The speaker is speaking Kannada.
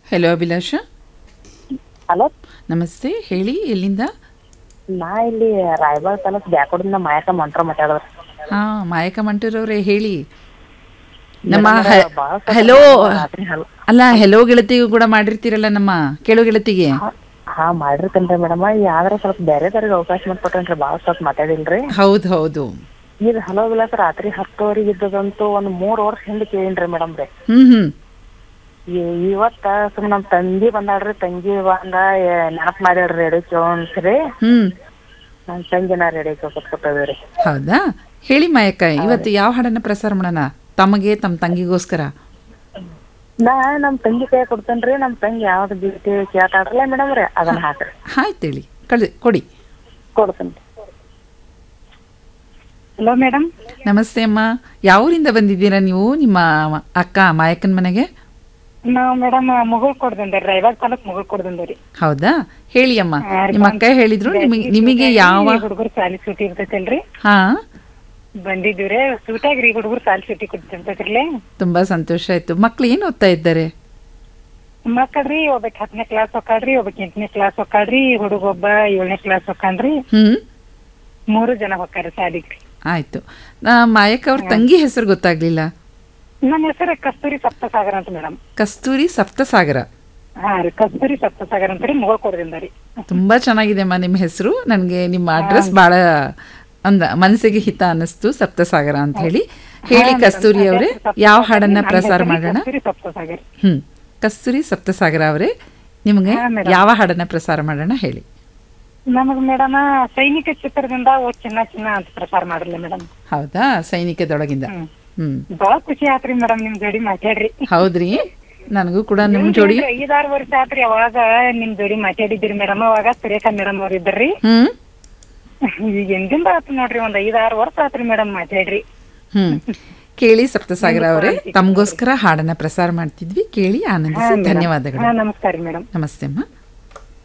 ಹಲೋ ಅಭಿಲಾಷ ಹಲೋ ನಮಸ್ತೆ ಹೇಳಿ ಎಲ್ಲಿಂದ ನಾ ಇಲ್ಲಿ ರಾಯಬಾಗ್ ತಾಲೂಕ್ ಬ್ಯಾಕೋಡಿಂದ ಮಾಯಕ ಮಂಟ್ರ ಮಾತಾಡೋದು ಹಾಂ ಮಾಯಕ ಮಂಟೂರವ್ರೆ ಹೇಳಿ ನಮ್ಮ ಮೇಡಮ್ ಹ- ಭಾಳ ಸ್ವಲ್ಪ ಹೆಲೋ ರಾತ್ರಿ ಹಲ್- ಅಲ್ಲ ಹೆಲೋ ಗೆಳತಿಗೂ ಕೂಡ ಮಾಡಿರ್ತೀರಲ್ಲ ನಮ್ಮ ಕೇಳು ಗೆಳತಿಗೆ ಹಾ- ಹಾ ಮಾಡಿರ್ತೇನ್ರಿ ಮೇಡಮ್ ಯಾವ್ದಾರ ಸ್ವಲ್ಪ ಬೇರೆದವ್ರಿಗೆ ಅವಕಾಶ ಮಾಡ್ಕೊಟ್ರೇನ್ರಿ ಭಾಳ ಸ್ವಲ್ಪ ಮಾತಾಡಿಲ್ರಿ ಹೌದು ಹೌದು ಇದು ಹಲೋ ವಿಲಾಸ ರಾತ್ರಿ ಹತ್ತುವರೆಗೆ ಇದ್ದದಂತೂ ಒಂದ್ ಮೂರ್ ವರ್ಷ ಹಿಂದೆ ಕೇಳಿನ್ರಿ ಮೇಡಮ್ ರೀ ಹ್ಮ್ ಹ್ಮ್ ಈ- ಇವತ್ತ ಸುಮ್ ನಮ್ ತಂಗಿ ಬಂದಾಳ್ರಿ ತಂಗಿ ಬಂದ ನೆನಪ್ ಮಾಡ್ಯಾಳ್ರಿ ರೇಡಿಯೋ ಕೇಳ್ರಿ ಹ್ಮ್ ನನ್ ತಂಗಿನ ರೇಡಿಯೋ ಕೇಳ್ಕೊತ್ಕೊತದ್ರಿ ಹೌದಾ ಹೇಳಿ ಮಾಯಕ್ಕ ಇವತ್ತು ಯಾವ ಹಾಡನ್ನ ಪ್ರಸಾರ ಮಾಡೋಣ ತಮಗೆ ತಮ್ಮ ತಂಗಿಗೋಸ್ಕರ ನಾ ನಮ್ ತಂಗಿ ಕೈ ಕೊಡ್ತೇನ್ರಿ ನಮ್ ತಂಗಿ ಯಾವ್ದು ಗೀತೆ ಕೇಳ್ತಾಡ್ರಲ್ಲ ಮೇಡಮ್ ರೀ ಅದನ್ನ ಹಾಕ್ರಿ ಆಯ್ತೇಳಿ ಕಳಿ ಕೊಡಿ ಕೊಡ್ತೇನ್ರಿ ಹಲೋ ಮೇಡಮ್ ನಮಸ್ತೆ ಅಮ್ಮ ಯಾವೂರಿಂದ ಬಂದಿದ್ದೀರಾ ನೀವು ನಿಮ್ಮ ಅಕ್ಕ ಮಾಯಕ್ಕನ ಮನೆಗೆ ನಾವ್ ಮೇಡಮ್ ಮುಗುಳ್ ಕೊಡ್ದಂದ್ರಿ ರಾಯಬಾಗ್ ತಾಲೂಕ್ ಮುಗುಳ್ ಕೊಡ್ದಂದ್ರಿ ಹೌದಾ ಹೇಳಿ ಅಮ್ಮ ನಿಮ್ಮ ಅಕ್ಕ ಹೇಳಿದ್ರು ನಿಮಗೆ ನಿಮಗೆ ಯಾವ ಹುಡುಗರು ಸಾಲಿ ಸೂಟಿ ಇರ್ತೈತಲ್ರಿ ಹಾ ಬಂದಿದ್ದೀವ್ರಿ ಸೂಟಾಗ್ರಿ ಹುಡುಗರು ಸಾಲಿ ಸೂಟಿ ಕೊಡ್ತಿರ್ತೈತ್ರಿ ತುಂಬಾ ಸಂತೋಷ ಆಯ್ತು ಮಕ್ಳು ಏನು ಓದ್ತಾ ಇದ್ದಾರೆ ಮಕ್ಕಳ್ರಿ ಒಬ್ಬಕ್ ಹತ್ತನೇ ಕ್ಲಾಸ್ ಹೊಕ್ಕಾಳ್ರಿ ಒಬ್ಬಕ್ ಎಂಟನೇ ಕ್ಲಾಸ್ ಹೊಕ್ಕಾಳ್ರಿ ಹುಡುಗ ಒಬ್ಬ ಏಳನೇ ಕ್ಲಾಸ್ ಹೊಕ್ಕಾನ್ರಿ ಹ್ಮ್ ಮೂರು ಜನ ಹೊಕ್ಕಾರಿ ಸಾಲಿಗ್ರಿ ಆಯ್ತು ನಾ ಮಾಯಕ್ಕ ಅವ್ರ ತಂಗಿ ಹೆಸರು ಗೊತ್ತಾಗ್ಲಿಲ್ಲ ನನ್ನ ಹೆಸರು ಕಸ್ತೂರಿ ಸಪ್ತಸಾಗರ ಅಂತ ಮೇಡಮ್ ಕಸ್ತೂರಿ ಸಪ್ತಸಾಗರ ಹಾ ರೀ ಕಸ್ತೂರಿ ಸಪ್ತಸಾಗರ ಅಂತ ರೀ ಮುಗುಳ್ ಕೊಡ್ದಿಂದ ರೀ ತುಂಬಾ ಚೆನ್ನಾಗಿದೆ ಅಮ್ಮ ನಿಮ್ಮ ಹೆಸರು ನನಗೆ ನಿಮ್ಮ ಅಡ್ರೆಸ್ ಬಹಳ ಅಂದ ಮನಸ್ಸಿಗೆ ಹಿತ ಅನ್ನಿಸ್ತು ಸಪ್ತಸಾಗರ ಅಂತ ಹೇಳಿ ಹೇಳಿ ಕಸ್ತೂರಿ ಅವರೇ ಯಾವ ಹಾಡನ್ನ ಪ್ರಸಾರ ಮಾಡೋಣ ಕಸ್ತೂರಿ ಸಪ್ತಸಾಗರ ಹ್ಮ್ ಕಸ್ತೂರಿ ಸಪ್ತಸಾಗರ ಅವರೇ ನಿಮಗೆ ಹಾ, madam. ಯಾವ ಹಾಡನ್ನ ಪ್ರಸಾರ ಮಾಡೋಣ ಹೇಳಿ ನಮಗ್ ಮೇಡಮ್ ಸೈನಿಕ ಚಿತ್ರದಿಂದ ಓ ಚಿನ್ನ ಚಿನ್ನ ಅಂತ ಪ್ರಸಾರ ಮಾಡ್ರಲ್ಲ ಮೇಡಮ್ ಹೌದಾ ಸೈನಿಕದೊಳಗಿಂದ ಹ್ಮ್ ಹ್ಮ್ ಬಾಳ ಖುಷಿ ಆತ್ರಿ ಮೇಡಮ್ ನಿಮ್ ಜೋಡಿ ಮಾತಾಡ್ರಿ ಹೌದ್ರಿ ನನಗೂ ಕೂಡ ನಿಮ್ ಜೋಡಿ ಇಲ್ರಿ, ಐದಾರು ವರ್ಷ ಆತ್ರಿ ಅವಾಗ ನಿಮ್ ಜೋಡಿ ಮಾತಾಡಿದ್ರಿ ಮೇಡಮ್ ಅವಾಗ ಸುರೇಖಾ ಮೇಡಮ್ ಅವ್ರ ಇದ್ರಿ ಹ್ಮ್ ಈಗ ಎಂದಿಂದ ಆತು ನೋಡ್ರಿ ಒಂದ್ ಐದಾರು ವರ್ಷ ಆತ್ರಿ ಮೇಡಮ್ ಮಾತಾಡ್ರಿ ಹ್ಮ್ ಕೇಳಿ ಸಪ್ತಸಾಗರ ಅವರೇ ತಮಗೋಸ್ಕರ ಹಾಡನ್ನ ಪ್ರಸಾರ ಮಾಡ್ತಿದ್ವಿ ಕೇಳಿ ಆನಂದಿಸಿ ಧನ್ಯವಾದಗಳು ಹಾ ನಮಸ್ಕಾರ ಮೇಡಮ್ ನಮಸ್ತೆ ಅಮ್ಮ